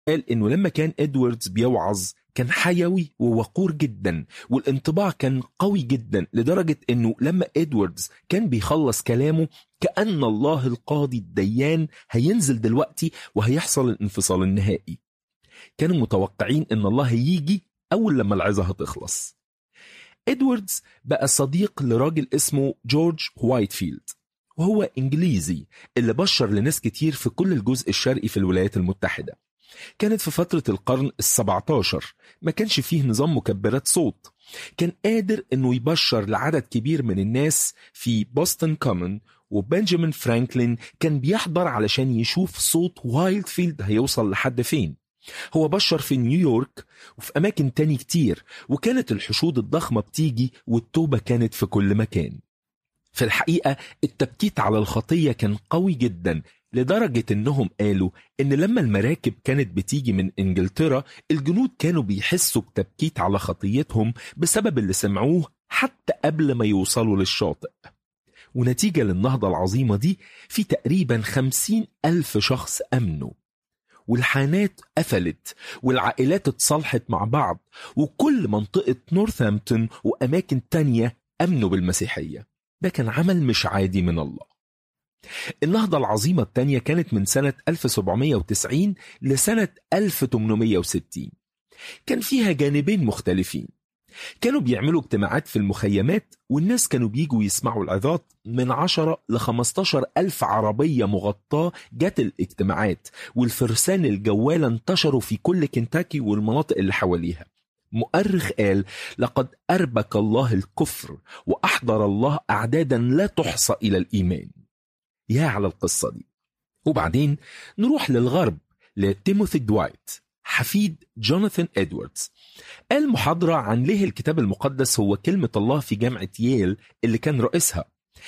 قال إنه لما كان إدواردز بيوعظ كان حيوي ووقور جدا والانطباع كان قوي جدا لدرجة إنه لما إدواردز كان بيخلص كلامه كأن الله القاضي الديان هينزل دلوقتي وهيحصل الانفصال النهائي كانوا متوقعين إن الله هيجي أول لما العظة هتخلص إدواردز بقى صديق لراجل اسمه جورج وايتفيلد وهو إنجليزي اللي بشر لناس كتير في كل الجزء الشرقي في الولايات المتحدة كانت في فترة القرن السبعة عشر ما كانش فيه نظام مكبرات صوت كان قادر انه يبشر لعدد كبير من الناس في بوسطن كومن وبنجامين فرانكلين كان بيحضر علشان يشوف صوت وايلدفيلد هيوصل لحد فين هو بشر في نيويورك وفي أماكن تاني كتير وكانت الحشود الضخمة بتيجي والتوبة كانت في كل مكان في الحقيقة التبكيت على الخطية كان قوي جدا لدرجة انهم قالوا ان لما المراكب كانت بتيجي من انجلترا الجنود كانوا بيحسوا بتبكيت على خطيتهم بسبب اللي سمعوه حتى قبل ما يوصلوا للشاطئ ونتيجة للنهضة العظيمة دي في تقريبا خمسين ألف شخص أمنوا والحانات قفلت والعائلات اتصالحت مع بعض وكل منطقة نورثامبتون وأماكن تانية أمنوا بالمسيحية ده كان عمل مش عادي من الله النهضة العظيمة الثانية كانت من سنة 1790 لسنة 1860 كان فيها جانبين مختلفين كانوا بيعملوا اجتماعات في المخيمات والناس كانوا بيجوا يسمعوا العظات من 10 ل 15 ألف عربية مغطاة جت الاجتماعات والفرسان الجوالة انتشروا في كل كنتاكي والمناطق اللي حواليها مؤرخ قال لقد أربك الله الكفر وأحضر الله أعدادا لا تحصى إلى الإيمان يا على القصة دي وبعدين نروح للغرب لتيموثي دوايت حفيد جوناثان إدواردز قال محاضرة عن ليه الكتاب المقدس هو كلمة الله في جامعة ييل اللي كان رئيسها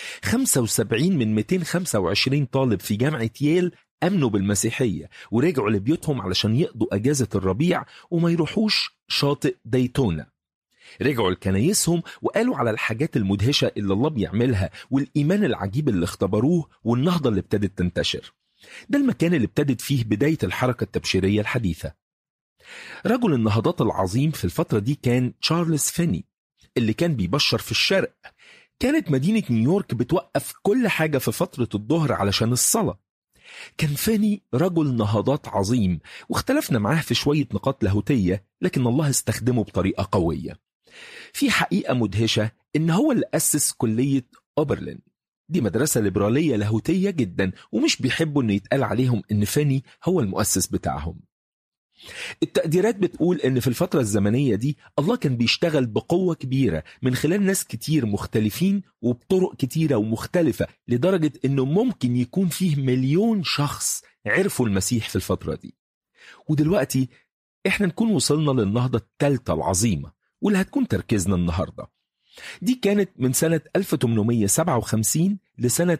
75 من 225 طالب في جامعة ييل أمنوا بالمسيحية ورجعوا لبيوتهم علشان يقضوا أجازة الربيع وما يروحوش شاطئ دايتونا رجعوا لكنايسهم وقالوا على الحاجات المدهشة اللي الله بيعملها والإيمان العجيب اللي اختبروه والنهضة اللي ابتدت تنتشر ده المكان اللي ابتدت فيه بداية الحركة التبشيرية الحديثة رجل النهضات العظيم في الفترة دي كان تشارلز فيني اللي كان بيبشر في الشرق كانت مدينة نيويورك بتوقف كل حاجة في فترة الظهر علشان الصلاة كان فاني رجل نهضات عظيم واختلفنا معاه في شوية نقاط لاهوتية لكن الله استخدمه بطريقة قوية في حقيقة مدهشة إن هو اللي أسس كلية أوبرلين دي مدرسة ليبرالية لاهوتية جدا ومش بيحبوا إن يتقال عليهم إن فاني هو المؤسس بتاعهم التقديرات بتقول ان في الفترة الزمنية دي الله كان بيشتغل بقوة كبيرة من خلال ناس كتير مختلفين وبطرق كتيرة ومختلفة لدرجة انه ممكن يكون فيه مليون شخص عرفوا المسيح في الفترة دي ودلوقتي احنا نكون وصلنا للنهضة الثالثة العظيمة واللي هتكون تركيزنا النهاردة دي كانت من سنة 1857 لسنة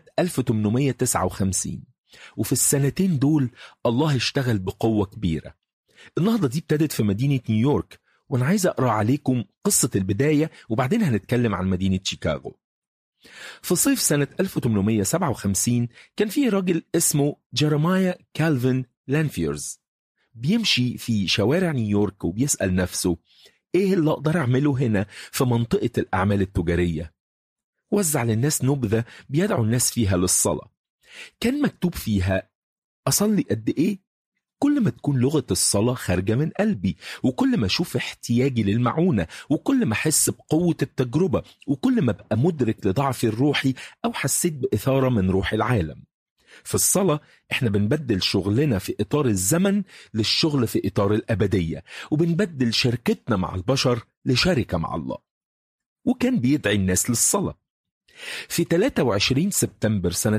1859 وفي السنتين دول الله اشتغل بقوة كبيرة النهضة دي ابتدت في مدينة نيويورك وأنا عايز أقرأ عليكم قصة البداية وبعدين هنتكلم عن مدينة شيكاغو في صيف سنة 1857 كان في راجل اسمه جيرمايا كالفن لانفيرز بيمشي في شوارع نيويورك وبيسأل نفسه ايه اللي اقدر اعمله هنا في منطقة الاعمال التجارية وزع للناس نبذة بيدعو الناس فيها للصلاة كان مكتوب فيها اصلي قد ايه كل ما تكون لغة الصلاة خارجة من قلبي وكل ما أشوف احتياجي للمعونة وكل ما أحس بقوة التجربة وكل ما أبقى مدرك لضعفي الروحي أو حسيت بإثارة من روح العالم في الصلاة احنا بنبدل شغلنا في إطار الزمن للشغل في إطار الأبدية وبنبدل شركتنا مع البشر لشركة مع الله وكان بيدعي الناس للصلاة في 23 سبتمبر سنة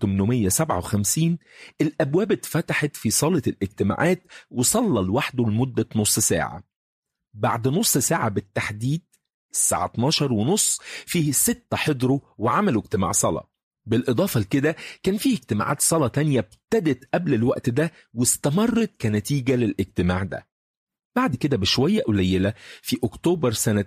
1857 الأبواب اتفتحت في صالة الاجتماعات وصلى لوحده لمدة نص ساعة بعد نص ساعة بالتحديد الساعة 12 ونص فيه ستة حضروا وعملوا اجتماع صلاة بالإضافة لكده كان فيه اجتماعات صلاة تانية ابتدت قبل الوقت ده واستمرت كنتيجة للاجتماع ده بعد كده بشوية قليلة في أكتوبر سنة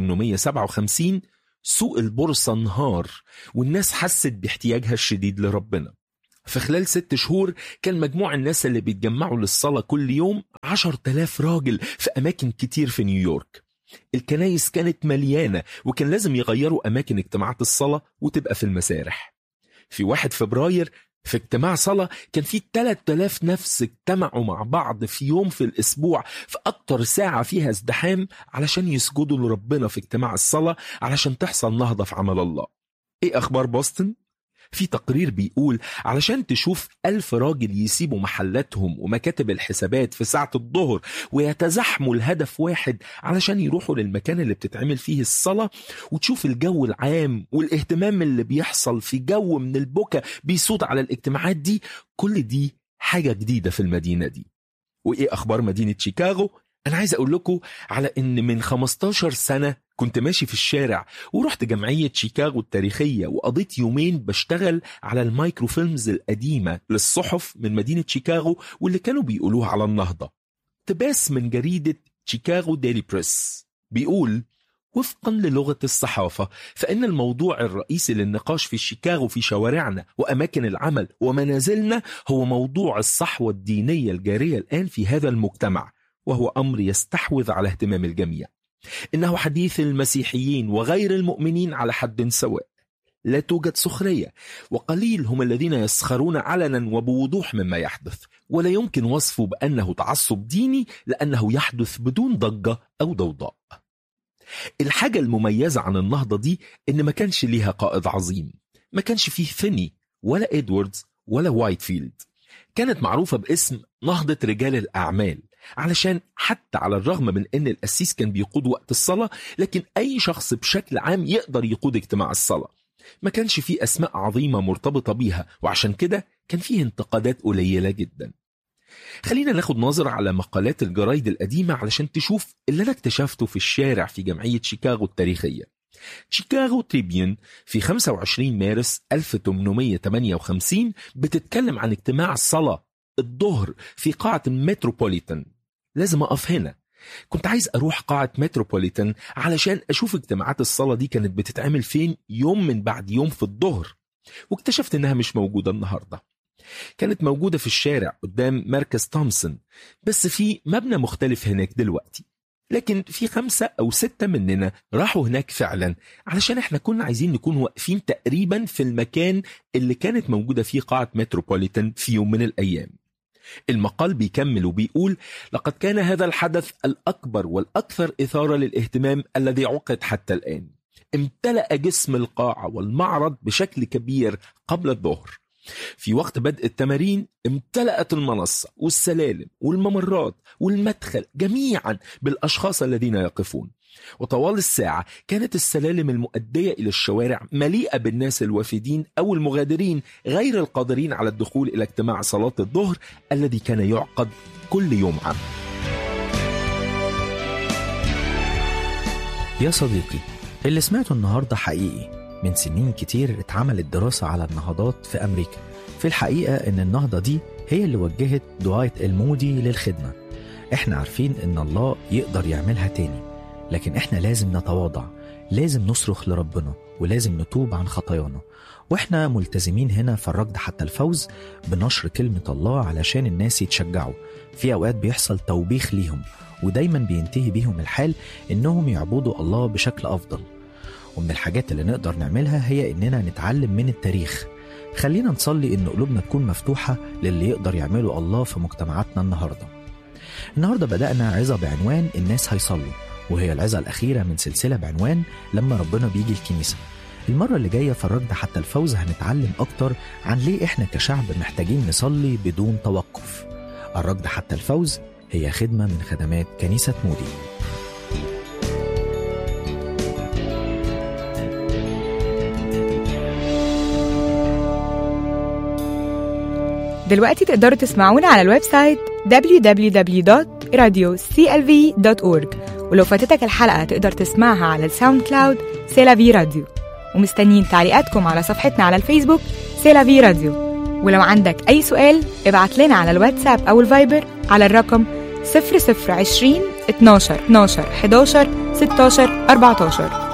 1857 سوق البورصة انهار والناس حست باحتياجها الشديد لربنا في خلال ست شهور كان مجموع الناس اللي بيتجمعوا للصلاة كل يوم عشر تلاف راجل في أماكن كتير في نيويورك الكنايس كانت مليانة وكان لازم يغيروا أماكن اجتماعات الصلاة وتبقى في المسارح في واحد فبراير في اجتماع صلاة كان في 3000 نفس اجتمعوا مع بعض في يوم في الأسبوع في أكتر ساعة فيها ازدحام علشان يسجدوا لربنا في اجتماع الصلاة علشان تحصل نهضة في عمل الله إيه أخبار بوسطن؟ في تقرير بيقول علشان تشوف ألف راجل يسيبوا محلاتهم ومكاتب الحسابات في ساعة الظهر ويتزحموا الهدف واحد علشان يروحوا للمكان اللي بتتعمل فيه الصلاة وتشوف الجو العام والاهتمام اللي بيحصل في جو من البكا بيسود على الاجتماعات دي كل دي حاجة جديدة في المدينة دي وإيه أخبار مدينة شيكاغو؟ أنا عايز أقول لكم على إن من 15 سنة كنت ماشي في الشارع ورحت جمعية شيكاغو التاريخية وقضيت يومين بشتغل على المايكروفيلمز القديمة للصحف من مدينة شيكاغو واللي كانوا بيقولوها على النهضة اقتباس من جريدة شيكاغو ديلي بريس بيقول وفقا للغة الصحافة فإن الموضوع الرئيسي للنقاش في شيكاغو في شوارعنا وأماكن العمل ومنازلنا هو موضوع الصحوة الدينية الجارية الآن في هذا المجتمع وهو أمر يستحوذ على اهتمام الجميع إنه حديث المسيحيين وغير المؤمنين على حد سواء لا توجد سخرية وقليل هم الذين يسخرون علنا وبوضوح مما يحدث ولا يمكن وصفه بأنه تعصب ديني لأنه يحدث بدون ضجة أو ضوضاء الحاجة المميزة عن النهضة دي إن ما كانش ليها قائد عظيم ما كانش فيه فيني ولا إدواردز ولا وايتفيلد كانت معروفة باسم نهضة رجال الأعمال علشان حتى على الرغم من ان القسيس كان بيقود وقت الصلاه لكن اي شخص بشكل عام يقدر يقود اجتماع الصلاه ما كانش فيه اسماء عظيمه مرتبطه بيها وعشان كده كان فيه انتقادات قليله جدا خلينا ناخد نظرة على مقالات الجرايد القديمة علشان تشوف اللي أنا اكتشفته في الشارع في جمعية شيكاغو التاريخية شيكاغو تريبيون في 25 مارس 1858 بتتكلم عن اجتماع الصلاة الظهر في قاعة المتروبوليتان لازم أقف هنا كنت عايز أروح قاعة متروبوليتان علشان أشوف اجتماعات الصلاة دي كانت بتتعمل فين يوم من بعد يوم في الظهر واكتشفت إنها مش موجودة النهاردة كانت موجودة في الشارع قدام مركز تومسون بس في مبنى مختلف هناك دلوقتي لكن في خمسة أو ستة مننا راحوا هناك فعلا علشان احنا كنا عايزين نكون واقفين تقريبا في المكان اللي كانت موجودة فيه قاعة متروبوليتان في يوم من الأيام المقال بيكمل وبيقول لقد كان هذا الحدث الأكبر والأكثر إثارة للاهتمام الذي عقد حتى الآن امتلأ جسم القاعة والمعرض بشكل كبير قبل الظهر في وقت بدء التمارين امتلأت المنصة والسلالم والممرات والمدخل جميعا بالأشخاص الذين يقفون وطوال الساعة كانت السلالم المؤدية إلى الشوارع مليئة بالناس الوافدين أو المغادرين غير القادرين على الدخول إلى اجتماع صلاة الظهر الذي كان يعقد كل يوم عام يا صديقي اللي سمعته النهاردة حقيقي من سنين كتير اتعملت دراسة على النهضات في أمريكا في الحقيقة إن النهضة دي هي اللي وجهت دعاية المودي للخدمة احنا عارفين إن الله يقدر يعملها تاني لكن احنا لازم نتواضع لازم نصرخ لربنا ولازم نتوب عن خطايانا واحنا ملتزمين هنا في الركض حتى الفوز بنشر كلمة الله علشان الناس يتشجعوا في أوقات بيحصل توبيخ ليهم ودايما بينتهي بيهم الحال إنهم يعبدوا الله بشكل أفضل ومن الحاجات اللي نقدر نعملها هي إننا نتعلم من التاريخ خلينا نصلي إن قلوبنا تكون مفتوحة للي يقدر يعمله الله في مجتمعاتنا النهاردة النهاردة بدأنا عظة بعنوان الناس هيصلوا وهي العظة الأخيرة من سلسلة بعنوان لما ربنا بيجي الكنيسة المرة اللي جاية في الركض حتى الفوز هنتعلم أكتر عن ليه إحنا كشعب محتاجين نصلي بدون توقف الركض حتى الفوز هي خدمة من خدمات كنيسة مودي دلوقتي تقدروا تسمعونا على الويب سايت www.radioclv.org ولو فاتتك الحلقة تقدر تسمعها على الساوند كلاود سيلافي راديو ومستنيين تعليقاتكم على صفحتنا على الفيسبوك سيلافي راديو ولو عندك أي سؤال ابعت لنا على الواتساب أو الفايبر على الرقم 0020 12 12 11 16 14